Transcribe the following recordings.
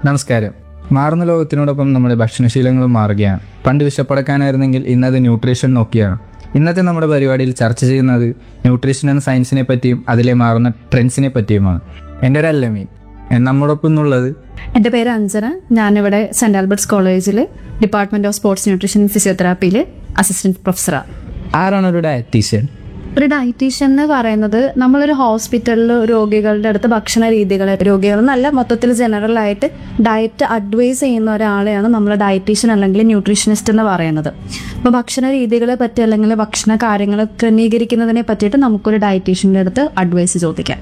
നമസ്കാരം മാറുന്ന ലോകത്തിനോടൊപ്പം നമ്മുടെ ഭക്ഷണശീലങ്ങളും മാറുകയാണ് പണ്ട് വിശപ്പടക്കാനായിരുന്നെങ്കിൽ ഇന്നത് ന്യൂട്രീഷൻ നോക്കിയാണ് ഇന്നത്തെ നമ്മുടെ പരിപാടിയിൽ ചർച്ച ചെയ്യുന്നത് ന്യൂട്രീഷൻ എന്ന സയൻസിനെ പറ്റിയും അതിലെ മാറുന്ന ട്രെൻഡ്സിനെ പറ്റിയുമാണ് എൻ്റെ ഒരു അല്ലമീൻ നമ്മോടൊപ്പം എന്നുള്ളത് എൻ്റെ പേര് അഞ്ജന ഞാനിവിടെ സെൻറ് ആൽബർട്ട്സ് കോളേജിൽ ഡിപ്പാർട്ട്മെന്റ് ഓഫ് സ്പോർട്സ് ന്യൂട്രീഷൻ ഫിസിയോതെറാപ്പിയിൽ അസിസ്റ്റന്റ് പ്രൊഫസറാണ് ആരാണ് ഒരു ഡയറ്റീഷ്യൻ ഒരു ഡയറ്റീഷ്യൻ എന്ന് പറയുന്നത് നമ്മളൊരു ഹോസ്പിറ്റലിൽ രോഗികളുടെ അടുത്ത് ഭക്ഷണ രീതികൾ രോഗികൾ എന്നല്ല മൊത്തത്തിൽ ജനറൽ ആയിട്ട് ഡയറ്റ് അഡ്വൈസ് ചെയ്യുന്ന ഒരാളെയാണ് നമ്മൾ ഡയറ്റീഷ്യൻ അല്ലെങ്കിൽ ന്യൂട്രീഷനിസ്റ്റ് എന്ന് പറയുന്നത് അപ്പോൾ ഭക്ഷണ രീതികളെ പറ്റി അല്ലെങ്കിൽ ഭക്ഷണ കാര്യങ്ങൾ ക്രമീകരിക്കുന്നതിനെ പറ്റിയിട്ട് നമുക്കൊരു ഡയറ്റീഷ്യൻ്റെ അടുത്ത് അഡ്വൈസ് ചോദിക്കാം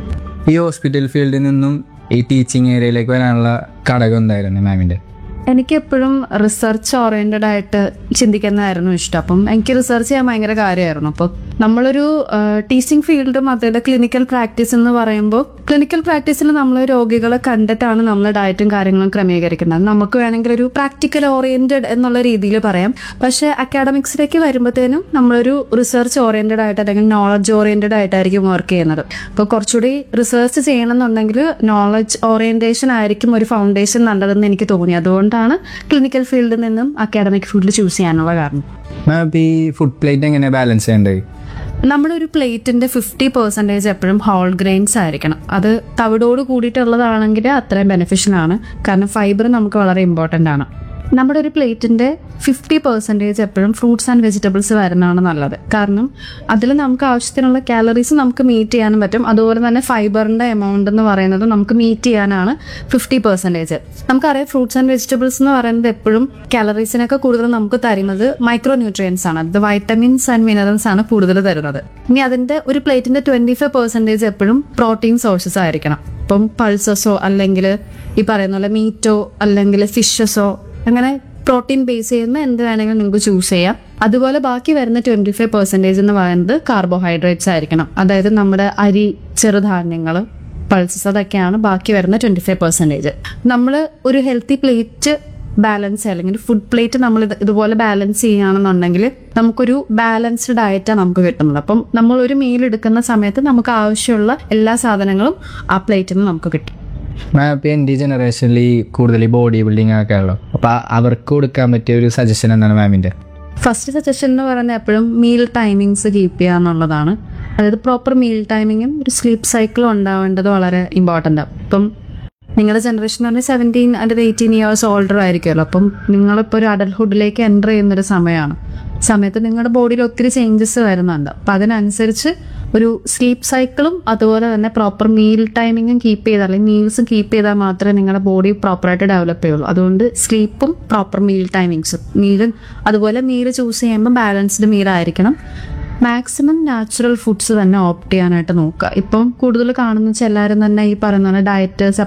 ഈ ഹോസ്പിറ്റൽ ഫീൽഡിൽ നിന്നും ഈ ടീച്ചിങ് ഏരിയയിലേക്ക് വരാനുള്ള ഘടകം എന്തായിരുന്നു മാമിൻ്റെ എനിക്ക് എപ്പോഴും റിസർച്ച് ഓറിയന്റഡ് ആയിട്ട് ചിന്തിക്കുന്നതായിരുന്നു ഇഷ്ടം അപ്പം എനിക്ക് റിസർച്ച് ചെയ്യാൻ ഭയങ്കര കാര്യമായിരുന്നു അപ്പോൾ നമ്മളൊരു ടീച്ചിങ് ഫീൽഡും അതിൽ ക്ലിനിക്കൽ പ്രാക്ടീസ് എന്ന് പറയുമ്പോൾ ക്ലിനിക്കൽ പ്രാക്ടീസിൽ നമ്മൾ രോഗികളെ കണ്ടിട്ടാണ് നമ്മൾ ഡയറ്റും കാര്യങ്ങളും ക്രമീകരിക്കുന്നത് നമുക്ക് വേണമെങ്കിൽ ഒരു പ്രാക്ടിക്കൽ ഓറിയന്റഡ് എന്നുള്ള രീതിയിൽ പറയാം പക്ഷേ അക്കാഡമിക്സിലേക്ക് വരുമ്പോഴത്തേനും നമ്മളൊരു റിസർച്ച് ഓറിയന്റഡ് ആയിട്ട് അല്ലെങ്കിൽ നോളജ് ഓറിയന്റഡ് ആയിട്ടായിരിക്കും വർക്ക് ചെയ്യുന്നത് അപ്പോൾ കുറച്ചുകൂടി റിസർച്ച് ചെയ്യണമെന്നുണ്ടെങ്കിൽ നോളജ് ഓറിയന്റേഷൻ ആയിരിക്കും ഒരു ഫൗണ്ടേഷൻ നല്ലതെന്ന് എനിക്ക് തോന്നി അതുകൊണ്ടാണ് ക്ലിനിക്കൽ ഫീൽഡിൽ നിന്നും അക്കാഡമിക് ഫീൽഡ് ചൂസ് ചെയ്യാനുള്ള കാരണം മാം ഇപ്പോൾ ഈ ഫുഡ് പ്ലേറ്റ് എങ്ങനെ ബാലൻസ് ചെയ്യേണ്ടത് നമ്മുടെ ഒരു പ്ലേറ്റിന്റെ ഫിഫ്റ്റി പെർസെൻറ്റേജ് എപ്പോഴും ഹോൾ ഗ്രെയിൻസ് ആയിരിക്കണം അത് തവിടോട് കൂടിയിട്ടുള്ളതാണെങ്കിൽ അത്രയും ബെനിഫിഷ്യൽ ആണ് കാരണം ഫൈബർ നമുക്ക് വളരെ ഇമ്പോർട്ടൻ്റ് ആണ് നമ്മുടെ ഒരു പ്ലേറ്റിന്റെ ഫിഫ്റ്റി പെർസെൻറ്റേജ് എപ്പോഴും ഫ്രൂട്ട്സ് ആൻഡ് വെജിറ്റബിൾസ് വരുന്നതാണ് നല്ലത് കാരണം അതിൽ നമുക്ക് ആവശ്യത്തിനുള്ള കാലറീസ് നമുക്ക് മീറ്റ് ചെയ്യാനും പറ്റും അതുപോലെ തന്നെ ഫൈബറിന്റെ എമൗണ്ട് എന്ന് പറയുന്നത് നമുക്ക് മീറ്റ് ചെയ്യാനാണ് ഫിഫ്റ്റി പെർസെൻറ്റേജ് നമുക്കറിയാം ഫ്രൂട്ട്സ് ആൻഡ് വെജിറ്റബിൾസ് എന്ന് പറയുന്നത് എപ്പോഴും കാലറീസിനൊക്കെ കൂടുതൽ നമുക്ക് തരുന്നത് മൈക്രോ ന്യൂട്രിയൻസ് ആണ് അത് വൈറ്റമിൻസ് ആൻഡ് മിനറൽസ് ആണ് കൂടുതൽ തരുന്നത് ഇനി അതിന്റെ ഒരു പ്ലേറ്റിന്റെ ട്വന്റി ഫൈവ് പെർസെൻറ്റേജ് എപ്പോഴും പ്രോട്ടീൻ സോഴ്സസ് ആയിരിക്കണം ഇപ്പം പൾസസോ അല്ലെങ്കിൽ ഈ പറയുന്ന പോലെ മീറ്റോ അല്ലെങ്കിൽ ഫിഷസോ അങ്ങനെ പ്രോട്ടീൻ ബേസ് ചെയ്യുന്ന എന്ത് വേണമെങ്കിലും നിങ്ങൾക്ക് ചൂസ് ചെയ്യാം അതുപോലെ ബാക്കി വരുന്ന ട്വന്റി ഫൈവ് പെർസെൻറ്റേജ് എന്ന് പറയുന്നത് കാർബോഹൈഡ്രേറ്റ്സ് ആയിരിക്കണം അതായത് നമ്മുടെ അരി ചെറുധാന്യങ്ങൾ പൾസസ് അതൊക്കെയാണ് ബാക്കി വരുന്ന ട്വന്റി ഫൈവ് പെർസെൻറ്റേജ് നമ്മൾ ഒരു ഹെൽത്തി പ്ലേറ്റ് ബാലൻസ് അല്ലെങ്കിൽ ഫുഡ് പ്ലേറ്റ് നമ്മൾ ഇത് ഇതുപോലെ ബാലൻസ് ചെയ്യുകയാണെന്നുണ്ടെങ്കിൽ നമുക്കൊരു ബാലൻസ്ഡ് ഡയറ്റാണ് നമുക്ക് കിട്ടുന്നത് അപ്പം നമ്മൾ ഒരു മീൽ എടുക്കുന്ന സമയത്ത് നമുക്ക് ആവശ്യമുള്ള എല്ലാ സാധനങ്ങളും ആ പ്ലേറ്റിൽ നിന്ന് നമുക്ക് കിട്ടും മാം ഇപ്പോൾ എൻ്റെ ഈ ജനറേഷനിൽ ഈ കൂടുതൽ ഈ ബോഡി ബിൽഡിംഗ് ഒക്കെ ഉള്ളു അപ്പോൾ അവർക്ക് കൊടുക്കാൻ പറ്റിയ ഒരു സജഷൻ എന്താണ് മാമിൻ്റെ ഫസ്റ്റ് സജഷൻ എന്ന് പറയുന്നത് എപ്പോഴും മീൽ ടൈമിങ്സ് കീപ്പ് ചെയ്യുക എന്നുള്ളതാണ് അതായത് പ്രോപ്പർ മീൽ ടൈമിങ്ങും ഒരു സ്ലീപ്പ് സൈക്കിളും ഉണ്ടാവേണ്ടത് വളരെ ഇമ്പോർട്ടൻ്റ് ആണ് ഇപ്പം നിങ്ങളുടെ ജനറേഷൻ എന്ന് പറഞ്ഞാൽ സെവൻറ്റീൻ അല്ലെങ്കിൽ എയ്റ്റീൻ ഇയേഴ്സ് ഓൾഡർ ആയിരിക്കുമല്ലോ അപ്പം നിങ്ങളിപ്പോൾ ഒരു അഡൽഹുഡിലേക്ക് എൻ്റർ ചെയ്യുന്നൊരു സമയമാണ് സമയത്ത് നിങ്ങളുടെ ബോഡിയിൽ ഒത്തിരി ചേഞ്ചസ് വരുന്നുണ്ട് അപ്പം അതിനനുസരിച്ച് ഒരു സ്ലീപ്പ് സൈക്കിളും അതുപോലെ തന്നെ പ്രോപ്പർ മീൽ ടൈമിങ്ങും കീപ്പ് ചെയ്താൽ അല്ലെങ്കിൽ മീൽസും കീപ്പ് ചെയ്താൽ മാത്രമേ നിങ്ങളുടെ ബോഡി പ്രോപ്പറായിട്ട് ഡെവലപ്പ് ചെയ്യുള്ളൂ അതുകൊണ്ട് സ്ലീപ്പും പ്രോപ്പർ മീൽ ടൈമിങ്സും മീലും അതുപോലെ മീൽ ചൂസ് ചെയ്യുമ്പോൾ ബാലൻസ്ഡ് മീൽ ആയിരിക്കണം മാക്സിമം നാച്ചുറൽ ഫുഡ്സ് തന്നെ ഓപ്റ്റ് ചെയ്യാനായിട്ട് നോക്കുക ഇപ്പം കൂടുതൽ കാണുന്ന വെച്ചാൽ എല്ലാവരും തന്നെ ഈ പറയുന്ന പോലെ ഡയറ്റ്